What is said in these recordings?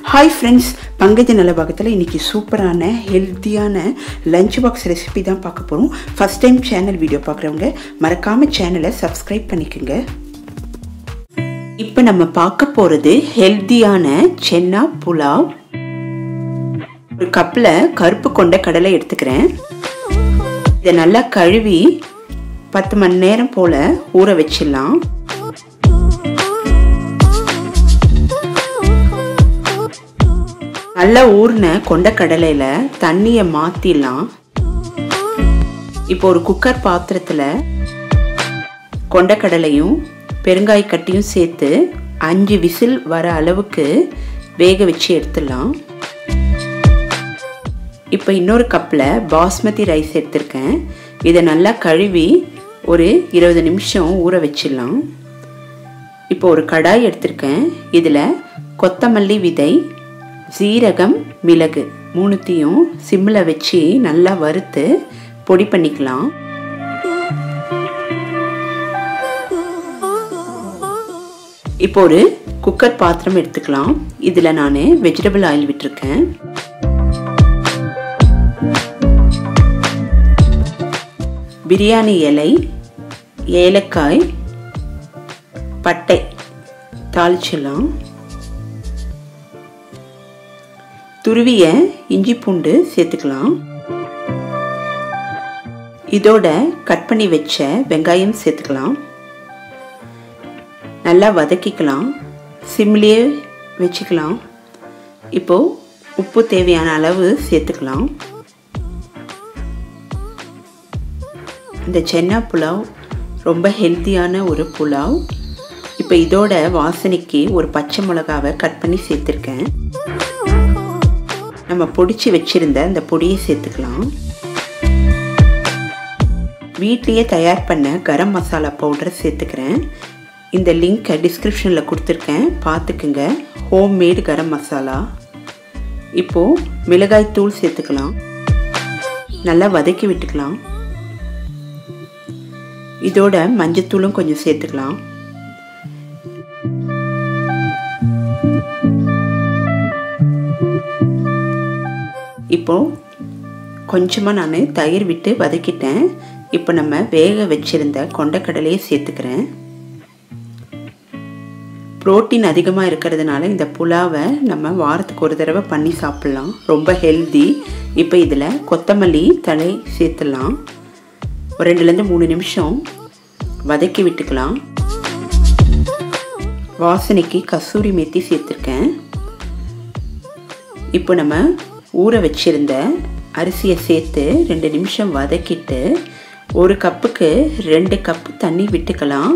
hi friends பங்கஜ நலபாகத்தில் இன்றைக்கி சூப்பரான ஹெல்த்தியான லஞ்ச் பாக்ஸ் ரெசிபி தான் பார்க்க போகிறோம் ஃபஸ்ட் டைம் சேனல் வீடியோ பார்க்குறவங்க மறக்காமல் சேனலை சப்ஸ்கிரைப் பண்ணிக்கோங்க இப்போ நம்ம பார்க்க போகிறது ஹெல்த்தியான சென்னா புலாவ் ஒரு கப்பில் கருப்பு கொண்ட கடலை எடுத்துக்கிறேன் இதை நல்லா கழுவி பத்து மணி நேரம் போல் ஊற வச்சிடலாம் நல்லா ஊறின கொண்ட கடலையில் தண்ணியை மாற்றிடலாம் இப்போ ஒரு குக்கர் பாத்திரத்தில் கொண்டக்கடலையும் பெருங்காய கட்டியும் சேர்த்து அஞ்சு விசில் வர அளவுக்கு வேக வச்சு எடுத்துடலாம் இப்போ இன்னொரு கப்பில் பாஸ்மதி ரைஸ் எடுத்திருக்கேன் இதை நல்லா கழுவி ஒரு இருபது நிமிஷம் ஊற வச்சிடலாம் இப்போ ஒரு கடாய் எடுத்திருக்கேன் இதில் கொத்தமல்லி விதை ஜீரகம் மிளகு மூணுத்தையும் சிம்மில் வச்சு நல்லா வறுத்து பொடி பண்ணிக்கலாம் இப்போ ஒரு குக்கர் பாத்திரம் எடுத்துக்கலாம் இதில் நான் வெஜிடபிள் ஆயில் விட்டுருக்கேன் பிரியாணி இலை ஏலக்காய் பட்டை தாளிச்சிடலாம் துருவிய இஞ்சி பூண்டு சேர்த்துக்கலாம் இதோட கட் பண்ணி வச்ச வெங்காயம் சேர்த்துக்கலாம் நல்லா வதக்கிக்கலாம் சிம்லேயே வச்சுக்கலாம் இப்போது உப்பு தேவையான அளவு சேர்த்துக்கலாம் இந்த சென்னா புலாவ் ரொம்ப ஹெல்த்தியான ஒரு புலாவ் இப்போ இதோட வாசனைக்கு ஒரு பச்சை மிளகாவை கட் பண்ணி சேர்த்துருக்கேன் நம்ம பொடிச்சு வச்சுருந்த அந்த பொடியை சேர்த்துக்கலாம் வீட்லேயே தயார் பண்ண கரம் மசாலா பவுடரை சேர்த்துக்கிறேன் இந்த லிங்க்கை டிஸ்கிரிப்ஷனில் கொடுத்துருக்கேன் பார்த்துக்குங்க ஹோம் மேடு கரம் மசாலா இப்போது மிளகாய் தூள் சேர்த்துக்கலாம் நல்லா வதக்கி விட்டுக்கலாம் இதோட மஞ்சத்தூளும் கொஞ்சம் சேர்த்துக்கலாம் இப்போ கொஞ்சமாக நான் தயிர் விட்டு வதக்கிட்டேன் இப்போ நம்ம வேக வச்சிருந்த கொண்டக்கடலையை சேர்த்துக்கிறேன் ப்ரோட்டீன் அதிகமாக இருக்கிறதுனால இந்த புலாவை நம்ம வாரத்துக்கு ஒரு தடவை பண்ணி சாப்பிட்லாம் ரொம்ப ஹெல்தி இப்போ இதில் கொத்தமல்லி தலை சேர்த்துடலாம் ஒரு ரெண்டுலேருந்து மூணு நிமிஷம் வதக்கி விட்டுக்கலாம் வாசனைக்கு கசூரி மேத்தி சேர்த்துருக்கேன் இப்போ நம்ம ஊற வச்சிருந்த அரிசியை சேர்த்து ரெண்டு நிமிஷம் வதக்கிட்டு ஒரு கப்புக்கு ரெண்டு கப்பு தண்ணி விட்டுக்கலாம்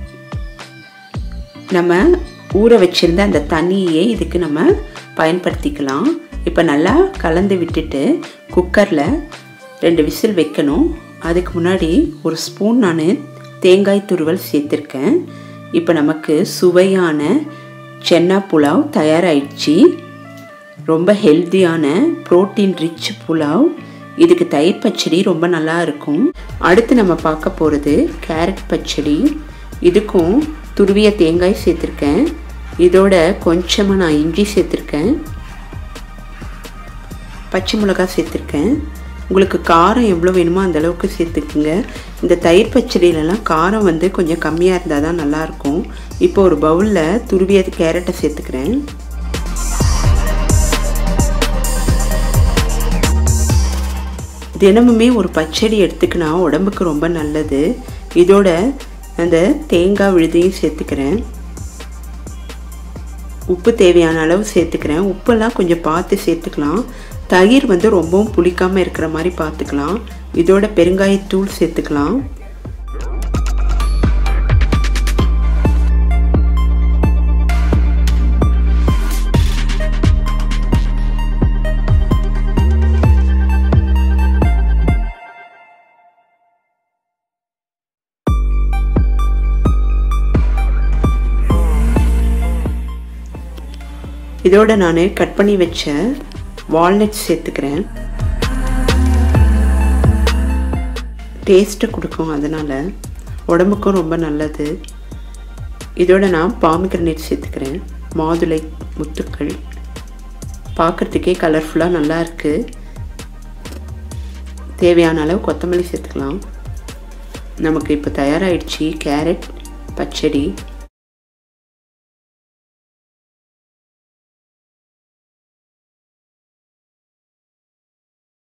நம்ம ஊற வச்சுருந்த அந்த தண்ணியே இதுக்கு நம்ம பயன்படுத்திக்கலாம் இப்போ நல்லா கலந்து விட்டுட்டு குக்கரில் ரெண்டு விசில் வைக்கணும் அதுக்கு முன்னாடி ஒரு ஸ்பூன் நான் தேங்காய் துருவல் சேர்த்துருக்கேன் இப்போ நமக்கு சுவையான சென்னா புலாவ் தயாராகிடுச்சு ரொம்ப ஹெல்த்தியான ப்ரோட்டீன் ரிச் புலாவ் இதுக்கு தயிர் பச்சடி ரொம்ப நல்லா இருக்கும் அடுத்து நம்ம பார்க்க போகிறது கேரட் பச்சடி இதுக்கும் துருவிய தேங்காய் சேர்த்துருக்கேன் இதோட கொஞ்சமாக நான் இஞ்சி சேர்த்துருக்கேன் பச்சை மிளகாய் சேர்த்துருக்கேன் உங்களுக்கு காரம் எவ்வளோ வேணுமோ அந்த அளவுக்கு சேர்த்துக்குங்க இந்த தயிர் பச்சடியிலலாம் காரம் வந்து கொஞ்சம் கம்மியாக இருந்தால் தான் நல்லாயிருக்கும் இப்போ ஒரு பவுலில் துருவிய கேரட்டை சேர்த்துக்கிறேன் தினமுமே ஒரு பச்சடி எடுத்துக்கினா உடம்புக்கு ரொம்ப நல்லது இதோட அந்த தேங்காய் விழுதையும் சேர்த்துக்கிறேன் உப்பு தேவையான அளவு சேர்த்துக்கிறேன் உப்பெல்லாம் கொஞ்சம் பார்த்து சேர்த்துக்கலாம் தயிர் வந்து ரொம்பவும் புளிக்காமல் இருக்கிற மாதிரி பார்த்துக்கலாம் இதோட பெருங்காயத்தூள் சேர்த்துக்கலாம் இதோட நான் கட் பண்ணி வச்ச வால்நட் சேர்த்துக்கிறேன் டேஸ்ட்டை கொடுக்கும் அதனால் உடம்புக்கும் ரொம்ப நல்லது இதோட நான் பாமிகிரனேட் சேர்த்துக்கிறேன் மாதுளை முத்துக்கள் பார்க்குறதுக்கே கலர்ஃபுல்லாக நல்லா இருக்குது தேவையான அளவு கொத்தமல்லி சேர்த்துக்கலாம் நமக்கு இப்போ தயாராகிடுச்சு கேரட் பச்சடி